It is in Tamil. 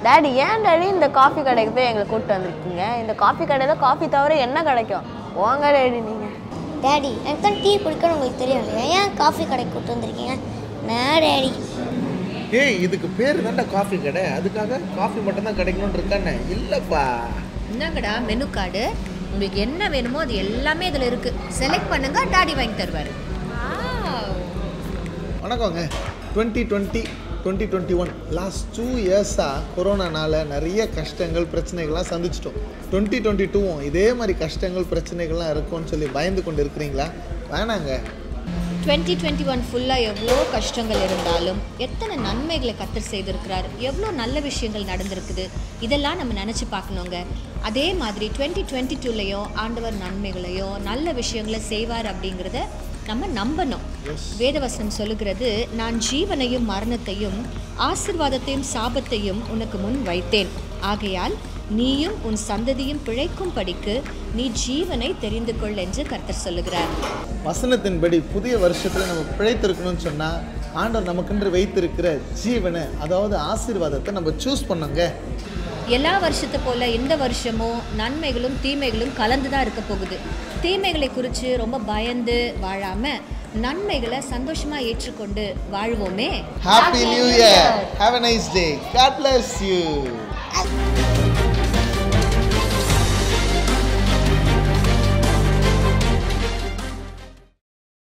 டாடி ஏன் டாடி இந்த காஃபி கடைக்கு போய் எங்களை கூப்பிட்டு வந்திருக்கீங்க இந்த காஃபி கடையில் காஃபி தவிர என்ன கிடைக்கும் போங்க டாடி நீங்கள் டேடி எனக்கு தான் டீ பிடிக்கும்னு உங்களுக்கு தெரியும் இல்லையா ஏன் காஃபி கடைக்கு கூப்பிட்டு வந்திருக்கீங்க நான் டேடி ஏய் இதுக்கு பேர் தான்டா காஃபி கடை அதுக்காக காஃபி மட்டும் தான் கிடைக்கணும்னு இருக்கானே இல்லப்பா இந்தாங்கடா மெனு கார்டு உங்களுக்கு என்ன வேணுமோ அது எல்லாமே இதில் இருக்கு செலக்ட் பண்ணுங்க டாடி வாங்கி தருவாரு வணக்கங்க twenty twenty twenty twenty one last two இயர்ஸாக கொரோனானால நிறைய கஷ்டங்கள் பிரச்சனைகள்லாம் சந்திச்சிட்டோம் டுவெண்ட்டி டுவெண்ட்டி டூவும் இதே மாதிரி கஷ்டங்கள் பிரச்சனைகள்லாம் இருக்கும்னு சொல்லி பயந்து கொண்டு இருக்கிறீங்களா வேணாங்க டுவெண்ட்டி டுவெண்ட்டி ஒன் ஃபுல்லாக எவ்வளோ கஷ்டங்கள் இருந்தாலும் எத்தனை நன்மைகளை கத்தர் செய்திருக்கிறார் எவ்வளோ நல்ல விஷயங்கள் நடந்திருக்குது இதெல்லாம் நம்ம நினச்சி பார்க்கணுங்க அதே மாதிரி டுவெண்ட்டி டுவெண்ட்டி டூலையும் ஆண்டவர் நன்மைகளையோ நல்ல விஷயங்களை செய்வார் அப்படிங்கிறத நம்ம நம்பணும் வேதவசனம் சொல்லுகிறது நான் ஜீவனையும் மரணத்தையும் ஆசிர்வாதத்தையும் சாபத்தையும் உனக்கு முன் வைத்தேன் ஆகையால் நீயும் உன் சந்ததியும் பிழைக்கும் படிக்கு நீ ஜீவனை தெரிந்து கொள் என்று கர்த்தர் சொல்லுகிறார் வசனத்தின்படி புதிய வருஷத்தில் நம்ம பிழைத்திருக்கணும்னு சொன்னால் ஆண்டவர் நமக்கென்று வைத்திருக்கிற ஜீவனை அதாவது ஆசீர்வாதத்தை நம்ம சூஸ் பண்ணோங்க எல்லா வருஷத்தை போல இந்த வருஷமும் நன்மைகளும் தீமைகளும் கலந்து தான் இருக்க போகுது தீமைகளை குறித்து ரொம்ப பயந்து வாழாம நன்மைகளை சந்தோஷமா ஏற்றுக்கொண்டு வாழ்வோமே happy new year have a nice day God bless you